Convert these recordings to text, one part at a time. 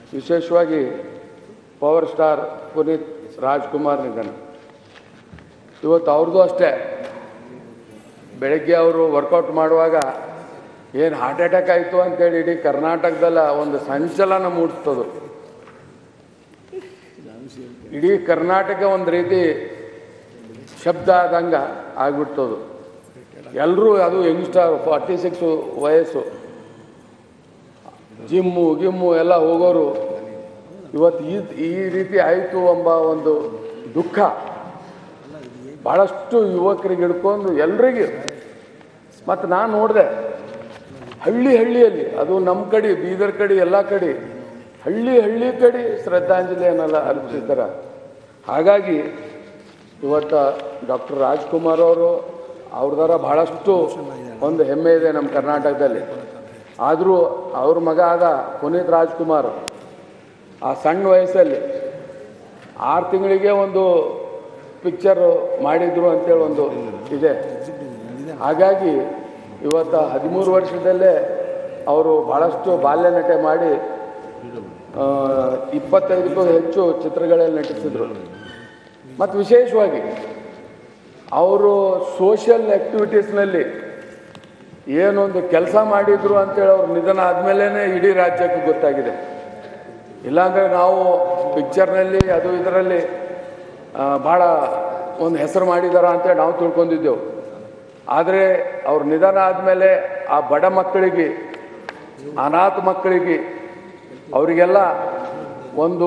ವಿಶೇಷವಾಗಿ power star Puneeth Rajkumar ನಿಧನ ಇವತ್ತು ಅವ್ರದ್ದು ಅಷ್ಟೇ ಬೆಳಗ್ಗೆ ಅವರು ವರ್ಕೌಟ್ ಮಾಡುವಾಗ ಏನು ಹಾರ್ಟ್ ಅಟ್ಯಾಕ್ ಆಯಿತು ಅಂತೇಳಿ ಇಡೀ ಕರ್ನಾಟಕದಲ್ಲ ಒಂದು ಸಂಚಲನ ಮೂಡಿಸ್ತದು ಇಡೀ ಕರ್ನಾಟಕ ಒಂದು ರೀತಿ ಶಬ್ದ ಆದಂಗ ಆಗ್ಬಿಡ್ತದು ಎಲ್ಲರೂ ಅದು ಯಂಗ್ಸ್ಟರ್ ಫಾರ್ಟಿ ಸಿಕ್ಸ್ ವಯಸ್ಸು ಜಿಮ್ಮು ಗಿಮ್ಮು ಎಲ್ಲ ಹೋಗೋರು ಇವತ್ತು ಈ ಈ ರೀತಿ ಆಯಿತು ಎಂಬ ಒಂದು ದುಃಖ ಭಾಳಷ್ಟು ಯುವಕರಿಗೆ ಹಿಡ್ಕೊಂಡು ಎಲ್ರಿಗೂ ಮತ್ತು ನಾನು ನೋಡಿದೆ ಹಳ್ಳಿ ಹಳ್ಳಿಯಲ್ಲಿ ಅದು ನಮ್ಮ ಕಡೆ ಬೀದರ್ ಕಡೆ ಎಲ್ಲ ಕಡೆ ಹಳ್ಳಿ ಹಳ್ಳಿ ಕಡೆ ಶ್ರದ್ಧಾಂಜಲಿಯನ್ನೆಲ್ಲ ಅರ್ಪಿಸಿದ್ದಾರೆ ಹಾಗಾಗಿ ಇವತ್ತು ಡಾಕ್ಟರ್ ರಾಜ್ಕುಮಾರ್ ಅವರು ಅವ್ರದಾರ ಭಾಳಷ್ಟು ಒಂದು ಹೆಮ್ಮೆ ಇದೆ ನಮ್ಮ ಕರ್ನಾಟಕದಲ್ಲಿ ಆದರೂ ಅವ್ರ ಮಗ ಆದ ಪುನೀತ್ ರಾಜ್ಕುಮಾರ್ ಆ ಸಣ್ಣ ವಯಸ್ಸಲ್ಲಿ ಆರು ತಿಂಗಳಿಗೆ ಒಂದು ಪಿಕ್ಚರು ಮಾಡಿದ್ರು ಅಂತೇಳಿ ಒಂದು ಇದೆ ಹಾಗಾಗಿ ಇವತ್ತು ಹದಿಮೂರು ವರ್ಷದಲ್ಲೇ ಅವರು ಭಾಳಷ್ಟು ಬಾಲ್ಯ ನಟೆ ಮಾಡಿ ಆ, ಇಪ್ಪತ್ತೈದಕ್ಕೂ ಹೆಚ್ಚು ಚಿತ್ರಗಳಲ್ಲಿ ನಟಿಸಿದರು ಮತ್ತು ವಿಶೇಷವಾಗಿ ಅವರು ಸೋಷಿಯಲ್ ಆ್ಯಕ್ಟಿವಿಟೀಸ್ನಲ್ಲಿ ಏನೊಂದು ಕೆಲಸ ಮಾಡಿದ್ರು ಅಂತೇಳಿ ಅವ್ರ ನಿಧನ ಆದಮೇಲೆ ಇಡೀ ರಾಜ್ಯಕ್ಕೆ ಗೊತ್ತಾಗಿದೆ ಇಲ್ಲಾಂದರೆ ನಾವು ಪಿಕ್ಚರ್ನಲ್ಲಿ ಅದು ಇದರಲ್ಲಿ ಭಾಳ ಒಂದು ಹೆಸರು ಮಾಡಿದಾರ ಅಂತೇಳಿ ನಾವು ತಿಳ್ಕೊಂಡಿದ್ದೆವು ಆದರೆ ಅವ್ರ ನಿಧನ ಆದಮೇಲೆ ಆ ಬಡ ಮಕ್ಕಳಿಗೆ ಅನಾಥ ಮಕ್ಕಳಿಗೆ ಅವರಿಗೆಲ್ಲ ಒಂದು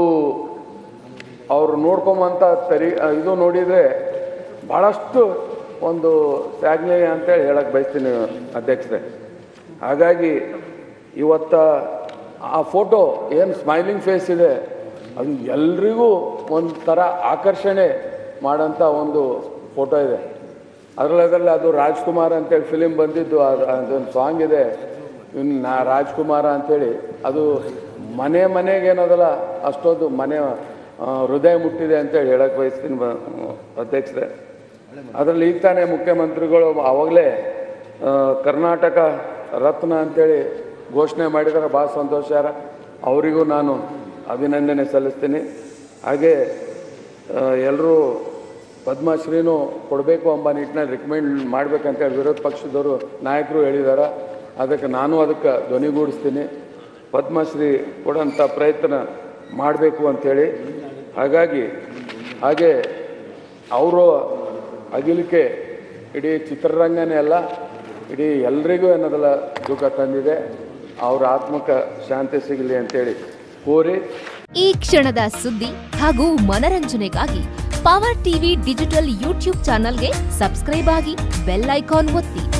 ಅವ್ರು ನೋಡ್ಕೊಂಬಂಥ ತರಿ ಇದು ನೋಡಿದರೆ ಭಾಳಷ್ಟು ಒಂದು ಶ್ಲಾಘನೀಯ ಅಂತೇಳಿ ಹೇಳಕ್ಕೆ ಬಯಸ್ತೀನಿ ಅಧ್ಯಕ್ಷರೇ ಹಾಗಾಗಿ ಇವತ್ತ ಆ ಫೋಟೋ ಏನು ಸ್ಮೈಲಿಂಗ್ ಫೇಸ್ ಇದೆ ಅದು ಎಲ್ರಿಗೂ ಒಂಥರ ಆಕರ್ಷಣೆ ಮಾಡೋಂಥ ಒಂದು ಫೋಟೋ ಇದೆ ಅದರಲ್ಲಿ ಅದರಲ್ಲಿ ಅದು ರಾಜ್ಕುಮಾರ್ ಅಂತೇಳಿ ಫಿಲಿಮ್ ಬಂದಿದ್ದು ಅದು ಅದೊಂದು ಸಾಂಗ್ ಇದೆ ಇನ್ನು ನಾ ರಾಜ್ಕುಮಾರ ಅಂತೇಳಿ ಅದು ಮನೆ ಮನೆಗೆ ಏನದಲ್ಲ ಅಷ್ಟೊಂದು ಮನೆ ಆ, ಹೃದಯ ಮುಟ್ಟಿದೆ ಅಂತೇಳಿ ಹೇಳಕ್ಕೆ ಬಯಸ್ತೀನಿ ಬ ಅಧ್ಯಕ್ಷರೇ ಅದರಲ್ಲಿ ಈಗ ತಾನೇ ಮುಖ್ಯಮಂತ್ರಿಗಳು ಆವಾಗಲೇ ಆ, ಕರ್ನಾಟಕ ರತ್ನ ಅಂತೇಳಿ ಘೋಷಣೆ ಮಾಡಿದರೆ ಭಾಳ ಸಂತೋಷ ಅವರಿಗೂ ನಾನು ಅಭಿನಂದನೆ ಸಲ್ಲಿಸ್ತೀನಿ ಹಾಗೆ ಎಲ್ಲರೂ ಪದ್ಮಶ್ರೀನೂ ಕೊಡಬೇಕು ಎಂಬ ನಿಟ್ಟಿನಲ್ಲಿ ರಿಕಮೆಂಡ್ ಮಾಡ್ಬೇಕಂತೇಳಿ ವಿರೋಧ ಪಕ್ಷದವರು ನಾಯಕರು ಹೇಳಿದ್ದಾರೆ ಅದಕ್ಕೆ ನಾನು ಅದಕ್ಕೆ ಧ್ವನಿಗೂಡಿಸ್ತೀನಿ ಪದ್ಮಶ್ರೀ ಕೊಡೋಂಥ ಪ್ರಯತ್ನ ಮಾಡಬೇಕು ಅಂಥೇಳಿ ಹಾಗಾಗಿ ಹಾಗೆ ಅವರು ಅಗಿಲಿಕೆ ಇಡೀ ಚಿತ್ರರಂಗನೇ ಅಲ್ಲ ಇಡೀ ಎಲ್ರಿಗೂ ಅನ್ನೋದೆಲ್ಲ ದುಃಖ ತಂದಿದೆ ಅವ್ರ ಆತ್ಮಕ್ಕೆ ಶಾಂತಿ ಸಿಗಲಿ ಅಂತೇಳಿ ಕೋರಿ ಈ ಕ್ಷಣದ ಸುದ್ದಿ ಹಾಗೂ ಮನರಂಜನೆಗಾಗಿ ಪವರ್ ಟಿವಿ ಡಿಜಿಟಲ್ ಯೂಟ್ಯೂಬ್ ಚಾನಲ್ಗೆ ಸಬ್ಸ್ಕ್ರೈಬ್ ಆಗಿ ಬೆಲ್ ಐಕಾನ್ ಒತ್ತಿ